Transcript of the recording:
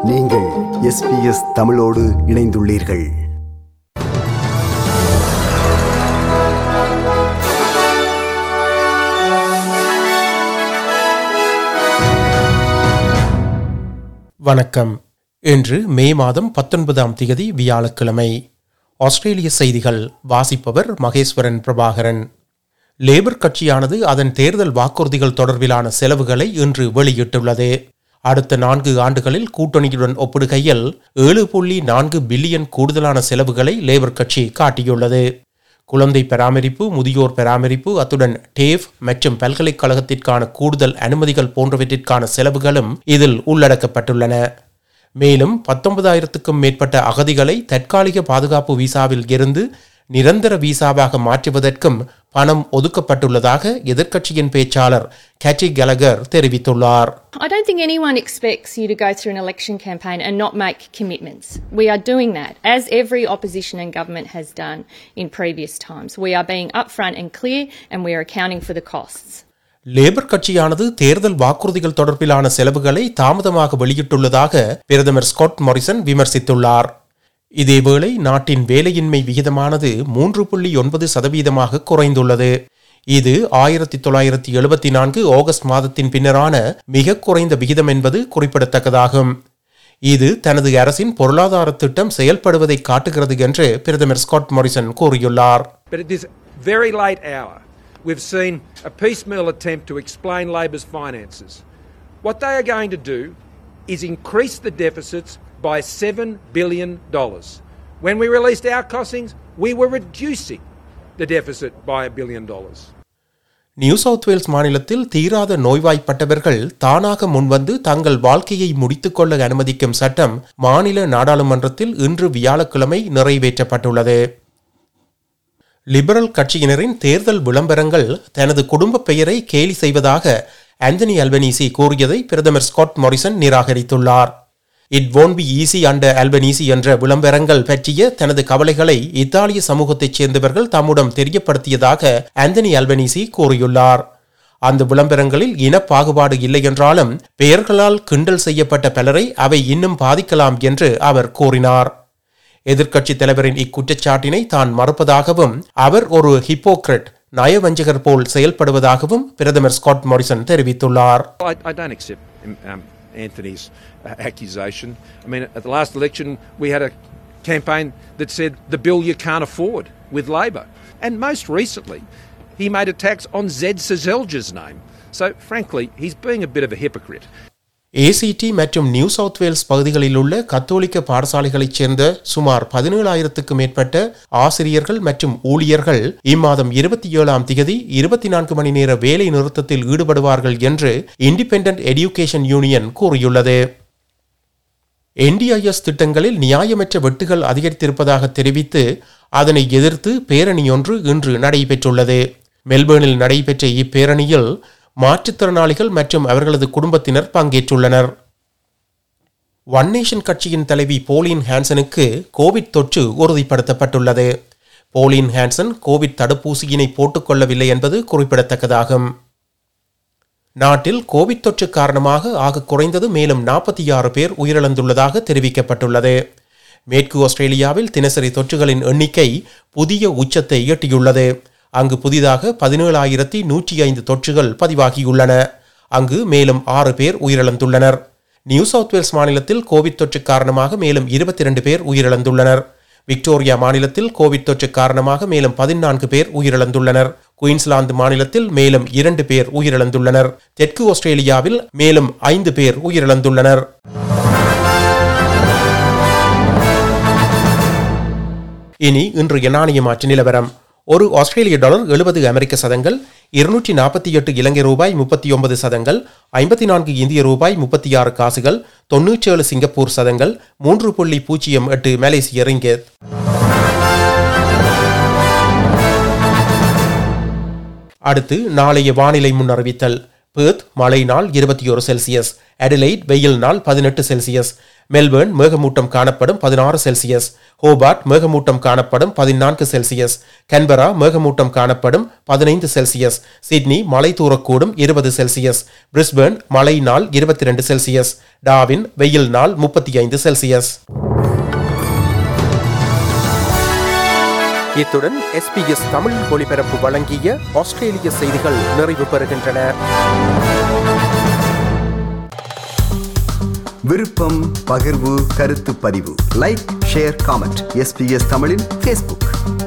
நீங்கள் எஸ்பிஎஸ் தமிழோடு இணைந்துள்ளீர்கள் வணக்கம் இன்று மே மாதம் பத்தொன்பதாம் தேதி வியாழக்கிழமை ஆஸ்திரேலிய செய்திகள் வாசிப்பவர் மகேஸ்வரன் பிரபாகரன் லேபர் கட்சியானது அதன் தேர்தல் வாக்குறுதிகள் தொடர்பிலான செலவுகளை இன்று வெளியிட்டுள்ளது அடுத்த நான்கு ஆண்டுகளில் கூட்டணியுடன் ஒப்பிடுகையில் ஏழு புள்ளி நான்கு பில்லியன் கூடுதலான செலவுகளை லேபர் கட்சி காட்டியுள்ளது குழந்தை பராமரிப்பு முதியோர் பராமரிப்பு அத்துடன் டேவ் மற்றும் பல்கலைக்கழகத்திற்கான கூடுதல் அனுமதிகள் போன்றவற்றிற்கான செலவுகளும் இதில் உள்ளடக்கப்பட்டுள்ளன மேலும் பத்தொன்பதாயிரத்துக்கும் மேற்பட்ட அகதிகளை தற்காலிக பாதுகாப்பு விசாவில் இருந்து நிரந்தர விசாவாக மாற்றுவதற்கும் பணம் ஒதுக்கப்பட்டுள்ளதாக எதிர்க்கட்சியின் பேச்சாளர் கேட்டி கலகர் தெரிவித்துள்ளார் I don't think anyone expects you to go through an election campaign and not make commitments. We are doing that, as every opposition and government has done in previous times. We are being upfront and clear, and we are accounting for the costs. Labour கட்சியானது தேர்தல் வாக்குறுதிகள் தொடர்பிலான செலவுகளை தாமதமாக வெளியிட்டுள்ளதாக பிரதமர் Scott Morrison விமர்சித்துள்ளார் இதேவேளை நாட்டின் வேலையின்மை விகிதமானது மூன்று புள்ளி ஒன்பது சதவீதமாக குறைந்துள்ளது இது ஆயிரத்தி தொள்ளாயிரத்தி எழுபத்தி நான்கு ஆகஸ்ட் மாதத்தின் பின்னரான மிக குறைந்த விகிதம் என்பது குறிப்பிடத்தக்கதாகும் இது தனது அரசின் பொருளாதார திட்டம் செயல்படுவதை காட்டுகிறது என்று பிரதமர் ஸ்காட் மொரிசன் கூறியுள்ளார் But at this very late hour, we've seen a piecemeal attempt to explain Labor's finances. What they are going to do is increase the deficits by $7 billion. When we released our costings, we were reducing the deficit by a billion dollars. New South Wales மாநிலத்தில் தீராத நோய்வாய்ப்பட்டவர்கள் தானாக முன்வந்து தங்கள் வாழ்க்கையை முடித்துக்கொள்ள அனுமதிக்கும் சட்டம் மாநில நாடாளுமன்றத்தில் இன்று வியாழக்கிழமை நிறைவேற்றப்பட்டுள்ளது லிபரல் கட்சியினரின் தேர்தல் விளம்பரங்கள் தனது குடும்ப பெயரை கேலி செய்வதாக ஆந்தனி அல்பனீசி கூறியதை பிரதமர் ஸ்காட் மொரிசன் நிராகரித்துள்ளார் it won't be easy under Albanese என்ற விளம்பரங்கள் பற்றிய தனது கவலைகளை இத்தாலிய சமூகத்தைச் சேர்ந்தவர்கள் தம்முடன் தெரியப்படுத்தியதாக ஆந்தனி அல்பனீசி கூறியுள்ளார் அந்த விளம்பரங்களில் இனப்பாகுபாடு இல்லை என்றாலும் பெயர்களால் கிண்டல் செய்யப்பட்ட பலரை அவை இன்னும் பாதிக்கலாம் என்று அவர் கூறினார் எதிர்க்கட்சித் தலைவரின் இக்குற்றச்சாட்டினை தான் மறுப்பதாகவும் அவர் ஒரு ஹிப்போக்ரட் நயவஞ்சகர் போல் செயல்படுவதாகவும் பிரதமர் ஸ்காட் மொரிசன் தெரிவித்துள்ளார் I, I don't accept um, um, Anthony's uh, accusation. I mean, at the last election, we had a campaign that said the bill you can't afford with Labor. And most recently, he made a tax on Zed Sezelja's name. So, frankly, he's being a bit of a hypocrite. ACT மற்றும் New South Wales பகுதிகளில் உள்ள கத்தோலிக்க பாடசாலைகளைச் சேர்ந்த சுமார் பதினேழாயிரத்துக்கும் மேற்பட்ட ஆசிரியர்கள் மற்றும் ஊழியர்கள் இம்மாதம் இருபத்தி ஏழாம் திகதி இருபத்தி நான்கு மணி நேர வேலை நிறுத்தத்தில் ஈடுபடுவார்கள் என்று இண்டிபெண்டன்ட் எடியூகேஷன் யூனியன் கூறியுள்ளது என்டிஐஎஸ் திட்டங்களில் நியாயமற்ற வெட்டுகள் அதிகரித்திருப்பதாக தெரிவித்து அதனை எதிர்த்து பேரணி ஒன்று இன்று நடைபெற்றுள்ளது மெல்பேர்னில் நடைபெற்ற இப்பேரணியில் மாற்றுத்திறனாளிகள் மற்றும் அவர்களது குடும்பத்தினர் பங்கேற்றுள்ளனர் ஒன் நேஷன் கட்சியின் தலைவி போலின் ஹான்சனுக்கு கோவிட் தொற்று உறுதிப்படுத்தப்பட்டுள்ளது போலின் ஹான்சன் கோவிட் தடுப்பூசியினை போட்டுக்கொள்ளவில்லை என்பது குறிப்பிடத்தக்கதாகும் நாட்டில் கோவிட் தொற்று காரணமாக ஆக குறைந்தது மேலும் நாற்பத்தி ஆறு பேர் உயிரிழந்துள்ளதாக தெரிவிக்கப்பட்டுள்ளது மேற்கு ஆஸ்திரேலியாவில் தினசரி தொற்றுகளின் எண்ணிக்கை புதிய உச்சத்தை எட்டியுள்ளது அங்கு புதிதாக பதினேழாயிரத்தி நூற்றி ஐந்து தொற்றுகள் பதிவாகியுள்ளன அங்கு மேலும் ஆறு பேர் உயிரிழந்துள்ளனர் நியூ சவுத் வேல்ஸ் மாநிலத்தில் கோவிட் தொற்று காரணமாக மேலும் இருபத்தி இரண்டு பேர் உயிரிழந்துள்ளனர் விக்டோரியா மாநிலத்தில் கோவிட் தொற்று காரணமாக மேலும் பதினான்கு பேர் உயிரிழந்துள்ளனர் குயின்ஸ்லாந்து மாநிலத்தில் மேலும் இரண்டு பேர் உயிரிழந்துள்ளனர் தெற்கு ஆஸ்திரேலியாவில் மேலும் ஐந்து பேர் உயிரிழந்துள்ளனர் இனி இன்று நாணய மாற்று நிலவரம் ஒரு ஆஸ்திரேலிய டாலர் எழுபது அமெரிக்க சதங்கள் இருநூற்றி நாற்பத்தி எட்டு இலங்கை ரூபாய் முப்பத்தி ஒன்பது சதங்கள் ஐம்பத்தி நான்கு இந்திய ரூபாய் முப்பத்தி ஆறு காசுகள் தொன்னூற்றி ஏழு சிங்கப்பூர் சதங்கள் மூன்று புள்ளி பூஜ்ஜியம் எட்டு மலேசிய ரிங்கெட் அடுத்து நாளைய வானிலை முன் அறிவித்தல் பேர்த் மழை நாள் இருபத்தி ஒரு செல்சியஸ் அடிலைட் வெயில் நாள் பதினெட்டு செல்சியஸ் மெல்பர்ன் மேகமூட்டம் காணப்படும் பதினாறு செல்சியஸ் ஹோபார்ட் மேகமூட்டம் காணப்படும் பதினான்கு செல்சியஸ் கன்பரா மேகமூட்டம் காணப்படும் பதினைந்து செல்சியஸ் சிட்னி மழை தூரக்கூடும் இருபது செல்சியஸ் பிரிஸ்பர்ன் மழை நாள் இருபத்தி ரெண்டு செல்சியஸ் டாவின் வெயில் நாள் முப்பத்தி ஐந்து செல்சியஸ் இத்துடன் எஸ்பிஎஸ் தமிழ் ஒலிபரப்பு வழங்கிய ஆஸ்திரேலிய செய்திகள் நிறைவு பெறுகின்றன விருப்பம் பகிர்வு கருத்து பதிவு லைக் ஷேர் காமெண்ட் எஸ்பிஎஸ் தமிழின் ஃபேஸ்புக்